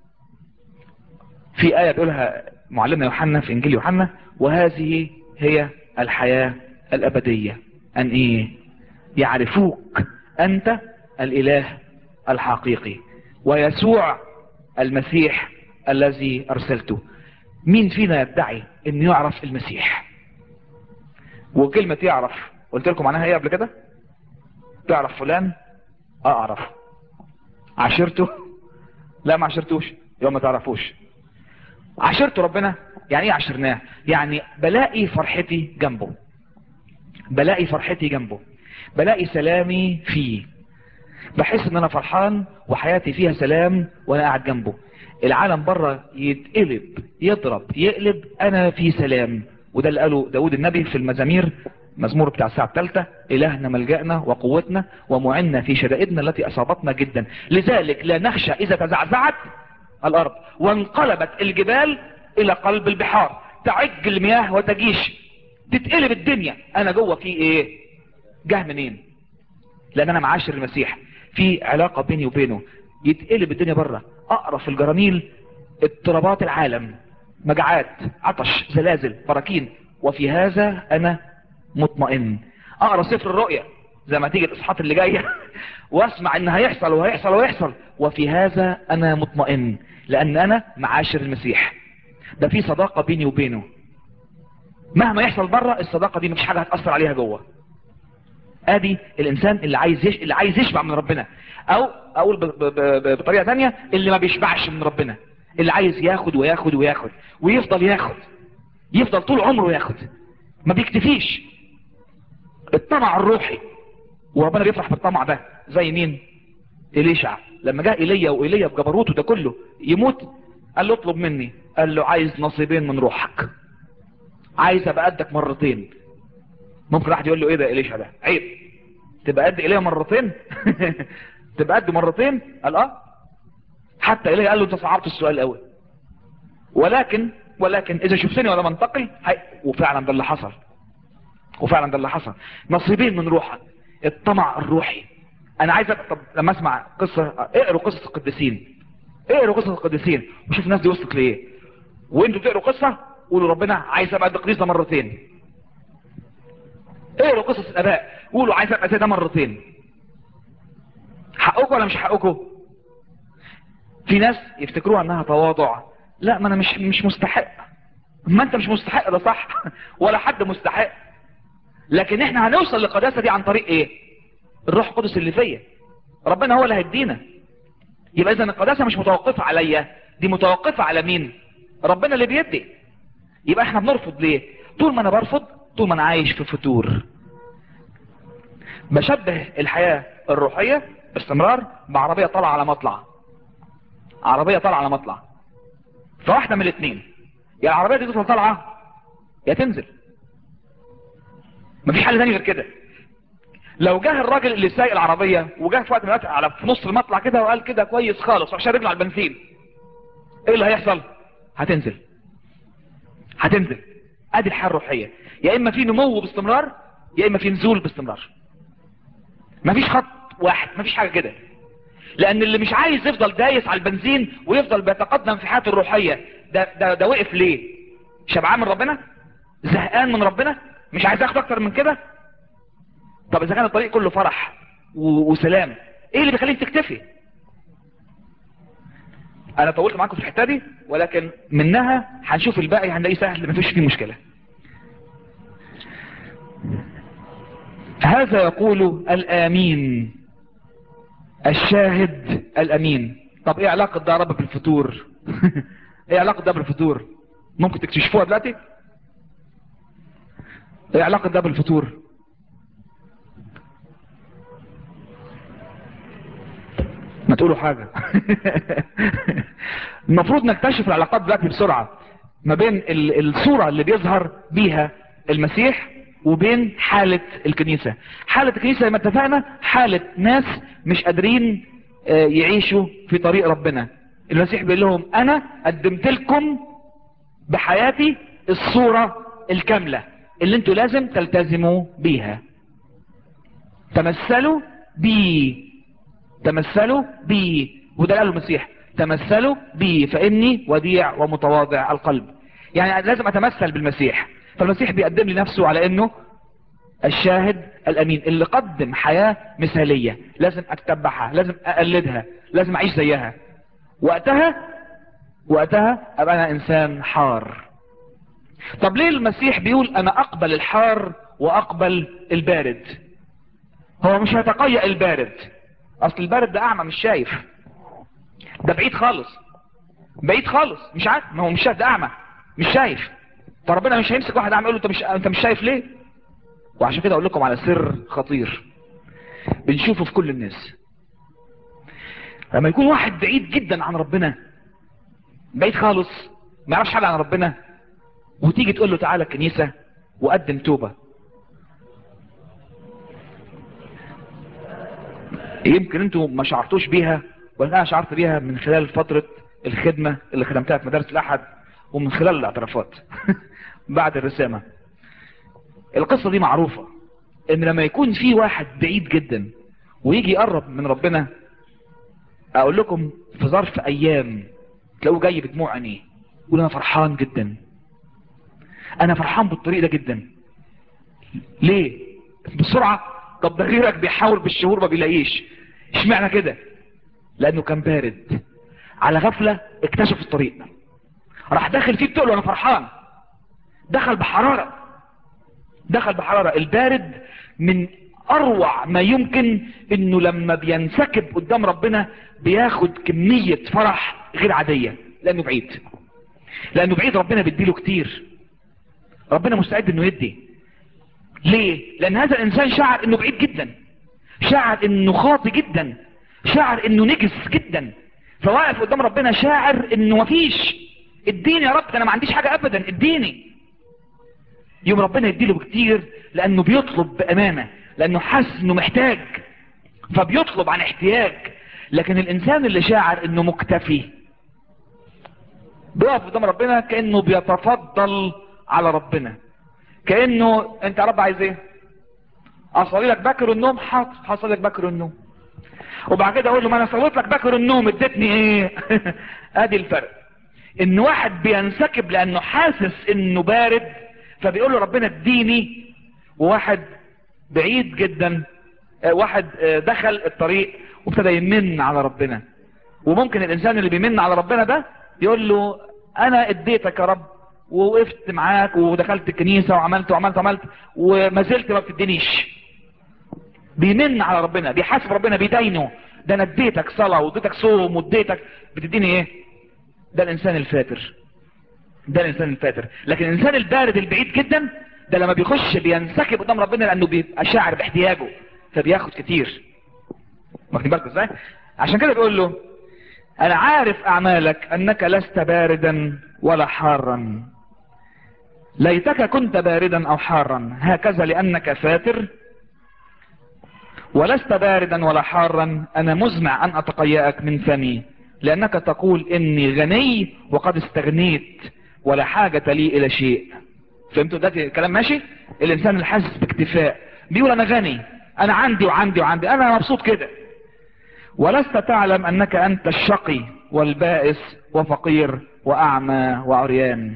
في آية بيقولها معلمنا يوحنا في انجيل يوحنا وهذه هي الحياة الابدية ان ايه يعرفوك انت الاله الحقيقي ويسوع المسيح الذي ارسلته مين فينا يدعي انه يعرف المسيح وكلمة يعرف قلت لكم معناها ايه قبل كده تعرف فلان اعرف عشرته لا ما عشرتوش يوم ما تعرفوش عشرته ربنا يعني ايه عشرناه يعني بلاقي فرحتي جنبه بلاقي فرحتي جنبه بلاقي سلامي فيه بحس ان انا فرحان وحياتي فيها سلام وانا قاعد جنبه العالم بره يتقلب يضرب يقلب انا في سلام وده اللي قاله داود النبي في المزامير مزمور بتاع الساعة الثالثة إلهنا ملجأنا وقوتنا ومعنا في شدائدنا التي أصابتنا جدا لذلك لا نخشى إذا تزعزعت الأرض وانقلبت الجبال إلى قلب البحار تعج المياه وتجيش تتقلب الدنيا أنا جوه في إيه جه منين لأن أنا معاشر المسيح في علاقة بيني وبينه يتقلب الدنيا بره أقرأ في الجرانيل اضطرابات العالم مجاعات عطش زلازل براكين وفي هذا أنا مطمئن اقرا سفر الرؤيا زي ما تيجي الاصحاحات اللي جايه واسمع ان هيحصل وهيحصل وهيحصل وفي هذا انا مطمئن لان انا معاشر المسيح ده في صداقه بيني وبينه مهما يحصل بره الصداقه دي مفيش حاجه هتاثر عليها جوه ادي الانسان اللي عايز يش... اللي عايز يشبع من ربنا او اقول ب... ب... ب... بطريقه ثانيه اللي ما بيشبعش من ربنا اللي عايز ياخد وياخد وياخد ويفضل ياخد يفضل طول عمره ياخد ما بيكتفيش الطمع الروحي وربنا بيفرح بالطمع ده زي مين إليشع لما جاء إيليا وإيليا بجبروته ده كله يموت قال له اطلب مني قال له عايز نصيبين من روحك عايز ابقى قدك مرتين ممكن واحد يقول له ايه ده إليشع ده عيب تبقى قد إيليا مرتين تبقى قد مرتين قال اه حتى إيليا قال له انت صعبت السؤال قوي ولكن ولكن اذا شفتني وانا منتقل هي... وفعلا ده اللي حصل وفعلا ده اللي حصل نصيبين من روحك الطمع الروحي انا عايز طب لما اسمع قصة اقروا قصة القديسين اقروا قصة القديسين وشوف الناس دي وصلت لايه وانتوا تقروا قصة قولوا ربنا عايز ابقى قديس ده مرتين اقروا قصص الاباء قولوا عايز ابقى زي ده مرتين حقكم ولا مش حقكم في ناس يفتكروها انها تواضع لا ما انا مش مش مستحق ما انت مش مستحق ده صح ولا حد مستحق لكن احنا هنوصل للقداسه دي عن طريق ايه الروح القدس اللي فيا ربنا هو اللي هيدينا يبقى اذا القداسه مش متوقفه عليا دي متوقفه على مين ربنا اللي بيدي يبقى احنا بنرفض ليه طول ما انا برفض طول ما انا عايش في فتور بشبه الحياه الروحيه باستمرار بعربيه طالعه على مطلع عربيه طالعه على مطلع فواحده من الاثنين يا العربيه دي تفضل طالعه يا تنزل مفيش حل تاني غير كده لو جه الراجل اللي سايق العربيه وجه في وقت من الوقت على في نص المطلع كده وقال كده كويس خالص وعشان رجله على البنزين ايه اللي هيحصل هتنزل هتنزل ادي الحياه الروحيه يا اما في نمو باستمرار يا اما في نزول باستمرار مفيش خط واحد مفيش حاجه كده لان اللي مش عايز يفضل دايس على البنزين ويفضل بيتقدم في حياته الروحية ده, ده, ده وقف ليه شبعان من ربنا زهقان من ربنا مش عايز ياخد اكتر من كده طب اذا كان الطريق كله فرح و- وسلام ايه اللي بيخليك تكتفي انا طولت معاكم في الحته دي ولكن منها هنشوف الباقي هنلاقيه سهل مفيش فيه مشكله هذا يقول الامين الشاهد الامين طب ايه علاقة ده رب بالفطور ايه علاقة ده بالفطور ممكن تكتشفوها دلوقتي ايه علاقة ده بالفطور ما تقولوا حاجة المفروض نكتشف العلاقات دلوقتي بسرعة ما بين ال- الصورة اللي بيظهر بيها المسيح وبين حالة الكنيسة حالة الكنيسة زي ما اتفقنا حالة ناس مش قادرين آه، يعيشوا في طريق ربنا المسيح بيقول لهم انا قدمت لكم بحياتي الصورة الكاملة اللي انتوا لازم تلتزموا بيها تمثلوا بي تمثلوا بي وده قاله المسيح تمثلوا بي فاني وديع ومتواضع القلب يعني لازم اتمثل بالمسيح فالمسيح بيقدم لي نفسه على انه الشاهد الامين اللي قدم حياة مثالية لازم اتبعها لازم اقلدها لازم اعيش زيها وقتها وقتها ابقى انا انسان حار طب ليه المسيح بيقول انا اقبل الحار واقبل البارد هو مش هيتقيأ البارد اصل البارد ده اعمى مش شايف ده بعيد خالص بعيد خالص مش عارف ما هو مش شايف ده اعمى مش شايف فربنا مش هيمسك واحد اعمى يقول له انت مش انت مش شايف ليه وعشان كده اقول لكم على سر خطير بنشوفه في كل الناس لما يكون واحد بعيد جدا عن ربنا بعيد خالص ما يعرفش حاجه عن ربنا وتيجي تقول له تعالى الكنيسه وقدم توبه يمكن انتوا ما شعرتوش بيها ولا انا شعرت بيها من خلال فتره الخدمه اللي خدمتها في مدارس الاحد ومن خلال الاعترافات بعد الرسامه القصه دي معروفه ان لما يكون في واحد بعيد جدا ويجي يقرب من ربنا اقول لكم في ظرف ايام تلاقوه جاي بدموع عينيه يقول انا فرحان جدا انا فرحان بالطريق ده جدا ليه بسرعه طب ده غيرك بيحاول بالشهور ما بيلاقيش اشمعنى كده لانه كان بارد على غفله اكتشف الطريق راح داخل فيه بتقول له انا فرحان دخل بحراره دخل بحراره البارد من اروع ما يمكن انه لما بينسكب قدام ربنا بياخد كمية فرح غير عادية لانه بعيد لانه بعيد ربنا بيديله كتير ربنا مستعد انه يدي ليه لان هذا الانسان شعر انه بعيد جدا شعر انه خاطي جدا شعر انه نجس جدا فواقف قدام ربنا شاعر انه مفيش اديني يا رب ده انا ما عنديش حاجة ابدا اديني يوم ربنا يديله بكتير لانه بيطلب بامانه لانه حاسس انه محتاج فبيطلب عن احتياج لكن الانسان اللي شاعر انه مكتفي بيقف قدام ربنا كانه بيتفضل على ربنا كانه انت يا رب عايز ايه اصلي لك بكر النوم حاضر هصلي لك بكر النوم وبعد كده اقول له ما انا صليت لك بكر النوم اديتني ايه ادي الفرق ان واحد بينسكب لانه حاسس انه بارد فبيقول له ربنا اديني وواحد بعيد جدا واحد دخل الطريق وابتدى يمن على ربنا وممكن الانسان اللي بيمن على ربنا ده يقول له انا اديتك يا رب ووقفت معاك ودخلت الكنيسة وعملت وعملت وعملت وما زلت ما بتدينيش بيمن على ربنا بيحاسب ربنا بيدينه ده انا اديتك صلاة واديتك صوم واديتك بتديني ايه ده الانسان الفاتر ده الانسان الفاتر لكن الانسان البارد البعيد جدا ده لما بيخش بينسكب قدام ربنا لانه بيبقى شاعر باحتياجه فبياخد كتير واخدين بالكم ازاي عشان كده بيقول له انا عارف اعمالك انك لست باردا ولا حارا ليتك كنت باردا او حارا هكذا لانك فاتر ولست باردا ولا حارا انا مزمع ان اتقيأك من فمي لانك تقول اني غني وقد استغنيت ولا حاجة لي الى شيء فهمتوا ده الكلام ماشي الانسان اللي حاسس باكتفاء بيقول انا غني انا عندي وعندي وعندي انا مبسوط كده ولست تعلم انك انت الشقي والبائس وفقير واعمى وعريان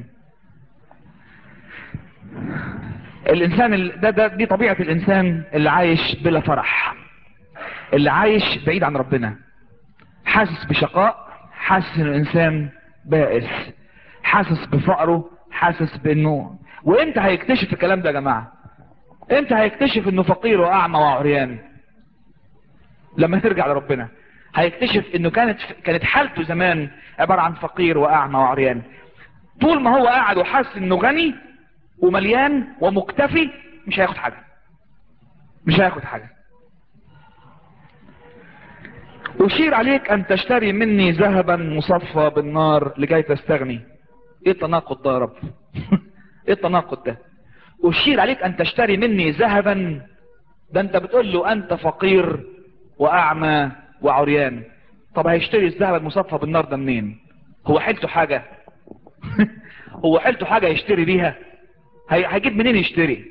الانسان ال- ده, ده دي طبيعة الانسان اللي عايش بلا فرح اللي عايش بعيد عن ربنا حاسس بشقاء حاسس ان الانسان بائس حاسس بفقره حاسس بانه وامتى هيكتشف الكلام ده يا جماعة امتى هيكتشف انه فقير واعمى وعريان لما ترجع لربنا هيكتشف انه كانت كانت حالته زمان عبارة عن فقير واعمى وعريان طول ما هو قاعد وحاسس انه غني ومليان ومكتفي مش هياخد حاجة مش هياخد حاجة أشير عليك أن تشتري مني ذهبا مصفى بالنار لكي تستغني إيه التناقض ده يا رب إيه التناقض ده أشير عليك أن تشتري مني ذهبا ده أنت بتقول له أنت فقير وأعمى وعريان طب هيشتري الذهب المصفى بالنار ده منين هو حيلته حاجة هو حيلته حاجة يشتري بيها هي- هيجيب منين يشتري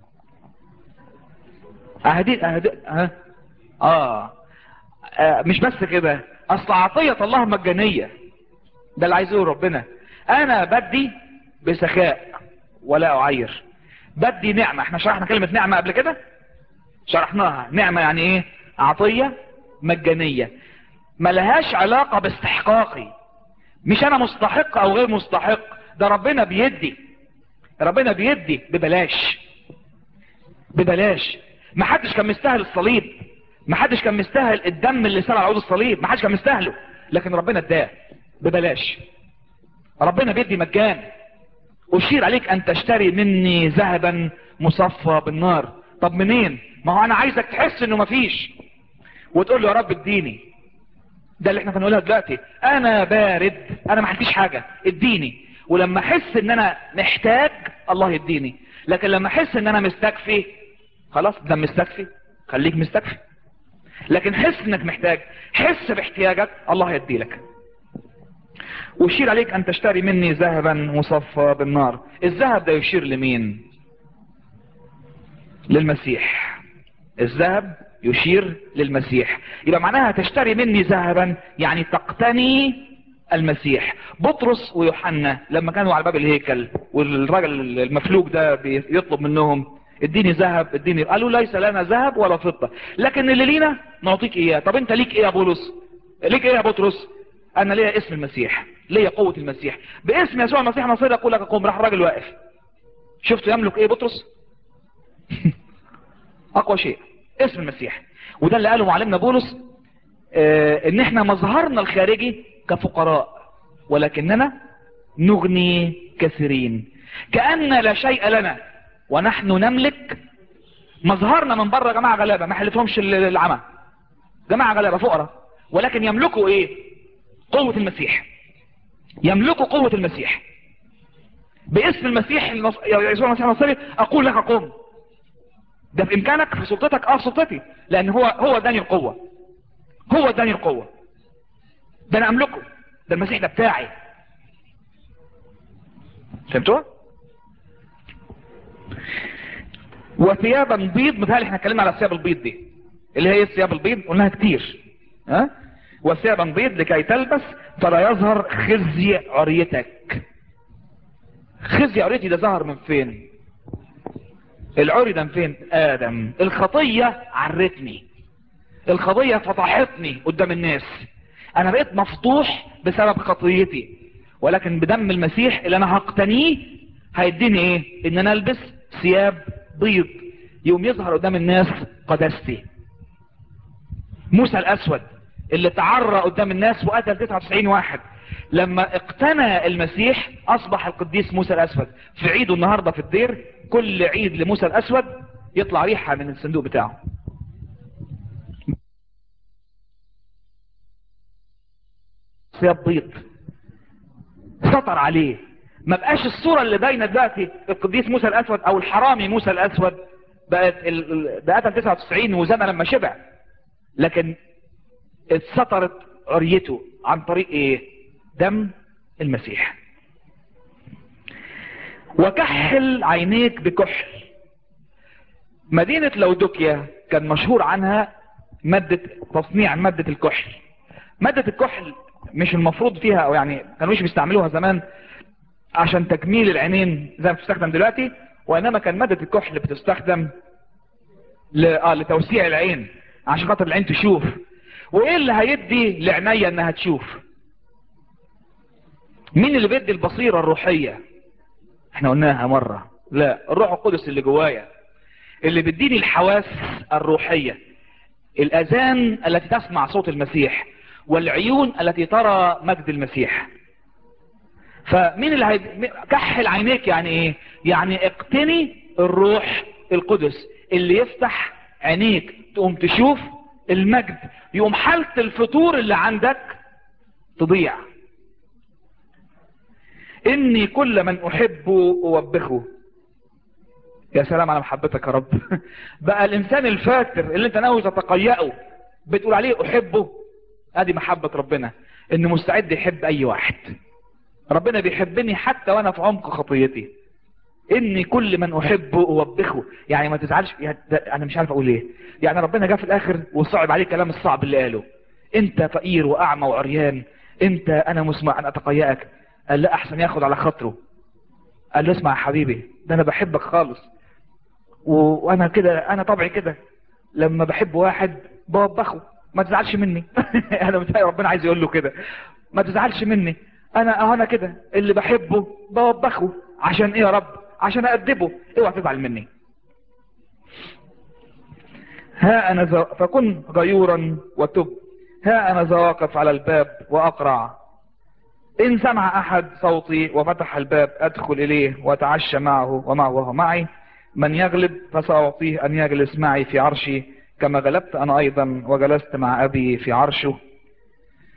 أهدي أهدي ها آه. آه مش بس كده اصل عطية الله مجانية ده اللي عايزه ربنا انا بدي بسخاء ولا اعير بدي نعمة احنا شرحنا كلمة نعمة قبل كده شرحناها نعمة يعني ايه عطية مجانية ملهاش علاقة باستحقاقي مش انا مستحق او غير مستحق ده ربنا بيدي ربنا بيدي ببلاش ببلاش ما حدش كان مستاهل الصليب ما حدش كان مستاهل الدم اللي سال على عود الصليب ما حدش كان مستاهله لكن ربنا اداه ببلاش ربنا بيدي مجان اشير عليك ان تشتري مني ذهبا مصفى بالنار طب منين ما هو انا عايزك تحس انه مفيش وتقول له يا رب اديني ده اللي احنا بنقولها دلوقتي انا بارد انا ما حديش حاجة اديني ولما احس ان انا محتاج الله يديني لكن لما احس ان انا مستكفي خلاص ده مستكفي خليك مستكفي لكن حس انك محتاج حس باحتياجك الله يديلك ويشير عليك ان تشتري مني ذهبا مصفى بالنار الذهب ده يشير لمين للمسيح الذهب يشير للمسيح يبقى معناها تشتري مني ذهبا يعني تقتني المسيح بطرس ويوحنا لما كانوا على باب الهيكل والراجل المفلوج ده بيطلب منهم اديني ذهب اديني قالوا ليس لنا ذهب ولا فضة لكن اللي لينا نعطيك اياه طب انت ليك ايه يا بولس ليك ايه يا بطرس انا ليا اسم المسيح ليا قوة المسيح باسم يسوع المسيح نصير اقول لك اقوم راح الراجل واقف شفتوا يملك ايه بطرس اقوى شيء اسم المسيح وده اللي قاله معلمنا بولس اه ان احنا مظهرنا الخارجي كفقراء ولكننا نغني كثيرين كأن لا شيء لنا ونحن نملك مظهرنا من بره جماعة غلابة ما حلتهمش العمى جماعة غلابة فقراء ولكن يملكوا ايه قوة المسيح يملكوا قوة المسيح باسم المسيح المص... يسوع المسيح النصري اقول لك قم ده في امكانك في سلطتك اه سلطتي لان هو هو اداني القوة هو اداني القوة ده انا املكه ده المسيح ده بتاعي فهمتوا وثيابا بيض مثال احنا اتكلمنا على الثياب البيض دي اللي هي الثياب البيض قلناها كتير ها وثيابا بيض لكي تلبس فلا يظهر خزي عريتك خزي عريتي ده ظهر من فين العري ده من فين ادم الخطية عرتني الخطية فضحتني قدام الناس انا بقيت مفضوح بسبب خطيتي ولكن بدم المسيح اللي انا هقتنيه هيديني ايه ان انا البس ثياب بيض يوم يظهر قدام الناس قداستي موسى الاسود اللي تعرى قدام الناس وقتل 99 واحد لما اقتنى المسيح اصبح القديس موسى الاسود في عيده النهاردة في الدير كل عيد لموسى الاسود يطلع ريحة من الصندوق بتاعه ثياب بيض سطر عليه ما بقاش الصورة اللي باينة دلوقتي القديس موسى الاسود او الحرامي موسى الاسود بقت ده قتل 99 وزنى لما شبع لكن اتسطرت عريته عن طريق ايه دم المسيح وكحل عينيك بكحل مدينة لودوكيا كان مشهور عنها مادة تصنيع مادة الكحل مادة الكحل مش المفروض فيها او يعني كانوا مش بيستعملوها زمان عشان تجميل العينين زي ما بتستخدم دلوقتي وانما كان مادة الكحل بتستخدم ل... آه لتوسيع العين عشان خاطر العين تشوف وايه اللي هيدي لعينيا انها تشوف مين اللي بيدي البصيرة الروحية احنا قلناها مرة لا الروح القدس اللي جوايا اللي بيديني الحواس الروحية الاذان التي تسمع صوت المسيح والعيون التي ترى مجد المسيح فمين اللي هي... كحل عينيك يعني ايه يعني اقتني الروح القدس اللي يفتح عينيك تقوم تشوف المجد يقوم حالة الفطور اللي عندك تضيع اني كل من احبه اوبخه يا سلام على محبتك يا رب بقى الانسان الفاتر اللي انت ناوي تتقيأه بتقول عليه احبه ادي محبة ربنا انه مستعد يحب اي واحد ربنا بيحبني حتى وانا في عمق خطيتي اني كل من احبه اوبخه يعني ما تزعلش يعني انا مش عارف اقول ايه يعني ربنا جاء في الاخر وصعب عليه الكلام الصعب اللي قاله انت فقير واعمى وعريان انت انا مسمع ان اتقيأك قال لا احسن ياخد على خاطره قال له اسمع يا حبيبي ده انا بحبك خالص و... وانا كده انا طبعي كده لما بحب واحد بوبخه ما تزعلش مني انا متهيأ ربنا عايز يقول له كده ما تزعلش مني انا انا كده اللي بحبه بوبخه عشان ايه يا رب عشان أأدبه اوعى تزعل مني ها أنا ز... فكن غيورا وتب ها أنا ذا واقف على الباب وأقرع إن سمع أحد صوتي وفتح الباب أدخل إليه وأتعشى معه ومعه وهو معي من يغلب فسأعطيه أن يجلس معي في عرشي كما غلبت أنا أيضا وجلست مع أبي في عرشه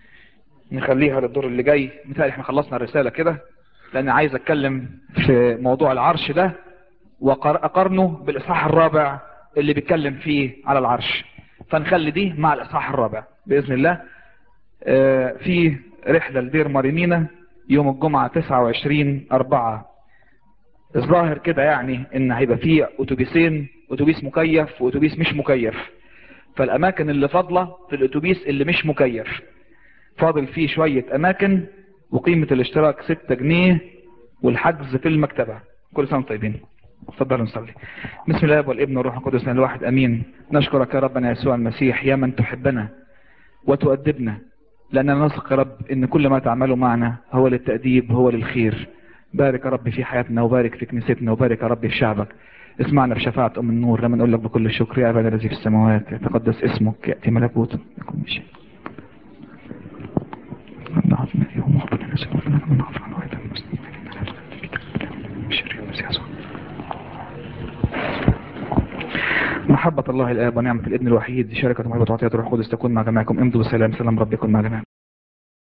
نخليها للدور اللي جاي مثال احنا خلصنا الرسالة كده لان عايز اتكلم في موضوع العرش ده واقارنه بالاصحاح الرابع اللي بيتكلم فيه على العرش فنخلي دي مع الاصحاح الرابع باذن الله آه، في رحلة لدير مارينينا يوم الجمعة 29 4 الظاهر كده يعني ان هيبقى فيه اتوبيسين اتوبيس مكيف واتوبيس مش مكيف فالاماكن اللي فاضلة في الاتوبيس اللي مش مكيف فاضل فيه شوية اماكن وقيمة الاشتراك 6 جنيه والحجز في المكتبة كل سنة وانتم طيبين اتفضلوا نصلي بسم الله والابن والروح القدس الواحد امين نشكرك يا ربنا يسوع المسيح يا من تحبنا وتؤدبنا لأننا نثق يا رب إن كل ما تعمله معنا هو للتأديب هو للخير بارك يا رب في حياتنا وبارك في كنيستنا وبارك يا رب في شعبك اسمعنا بشفاعة أم النور لما نقول لك بكل شكر يا أبانا الذي في السماوات يتقدس اسمك يأتي ملكوتك يكون بشيء محبة الله الآب ونعمة الابن الوحيد شركة محبة وعطية الروح القدس تكون مع جميعكم امضوا بالسلام سلام رب يكون مع جميعكم